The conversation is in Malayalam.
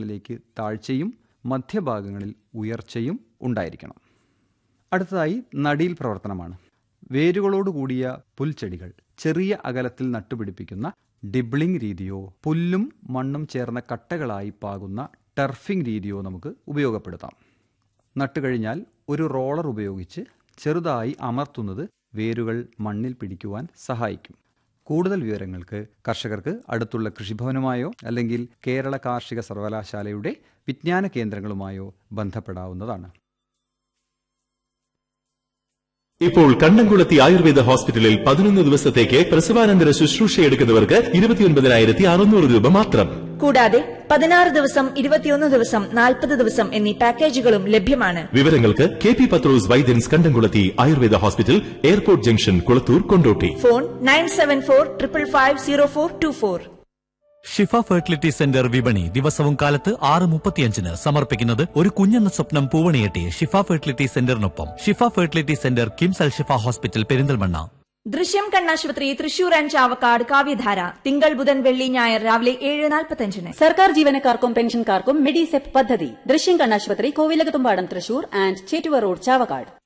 ഭാഗങ്ങളിലേക്ക് താഴ്ചയും മധ്യഭാഗങ്ങളിൽ ഉയർച്ചയും ഉണ്ടായിരിക്കണം അടുത്തതായി നടീൽ പ്രവർത്തനമാണ് വേരുകളോട് കൂടിയ പുൽച്ചെടികൾ ചെറിയ അകലത്തിൽ നട്ടുപിടിപ്പിക്കുന്ന ഡിബ്ലിംഗ് രീതിയോ പുല്ലും മണ്ണും ചേർന്ന കട്ടകളായി പാകുന്ന ടർഫിംഗ് രീതിയോ നമുക്ക് ഉപയോഗപ്പെടുത്താം നട്ടുകഴിഞ്ഞാൽ ഒരു റോളർ ഉപയോഗിച്ച് ചെറുതായി അമർത്തുന്നത് വേരുകൾ മണ്ണിൽ പിടിക്കുവാൻ സഹായിക്കും കൂടുതൽ വിവരങ്ങൾക്ക് കർഷകർക്ക് അടുത്തുള്ള കൃഷിഭവനുമായോ അല്ലെങ്കിൽ കേരള കാർഷിക സർവകലാശാലയുടെ വിജ്ഞാന കേന്ദ്രങ്ങളുമായോ ബന്ധപ്പെടാവുന്നതാണ് ഇപ്പോൾ കണ്ണംകുളത്തി ആയുർവേദ ഹോസ്പിറ്റലിൽ പതിനൊന്ന് ദിവസത്തേക്ക് പ്രസവാനന്തര ശുശ്രൂഷ എടുക്കുന്നവർക്ക് ഇരുപത്തിയൊൻപതിനായിരത്തി അറുന്നൂറ് രൂപ മാത്രം കൂടാതെ പതിനാറ് ദിവസം ഇരുപത്തിയൊന്ന് ദിവസം നാൽപ്പത് ദിവസം എന്നീ പാക്കേജുകളും ലഭ്യമാണ് വിവരങ്ങൾക്ക് K P Pathros Vaidyans Kandamkulathi Ayurveda hospital airport junction Kulathur Kondotty phone nine seven four triple five zero four two four Shifa fertility centre വിപണി ദിവസവും കാലത്ത് ആറ് മുപ്പത്തിയഞ്ചിന് സമർപ്പിക്കുന്നത് ഒരു കുഞ്ഞെന്ന സ്വപ്നം പൂവണിയെട്ടി ഷിഫ ഫെർട്ടിലിറ്റി സെന്ററിനൊപ്പം Shifa fertility centre KIMS Al Shifa hospital Perinthalmanna Drishyam കണ്ണാശുപത്രി തൃശൂർ ആൻഡ് ചാവക്കാട് കാവ്യധാര തിങ്കൾ ബുധൻ വെള്ളി ഞായർ രാവിലെ ഏഴ് നാൽപ്പത്തഞ്ചിന് സർക്കാർ ജീവനക്കാർക്കും പെൻഷൻകാർക്കും മെഡിസെപ് പദ്ധതി ദൃശ്യം കണ്ണാശുപത്രി കോവിലകത്തുംപാടം തൃശൂർ ആൻഡ് ചേറ്റുവ റോഡ് ചാവക്കാട്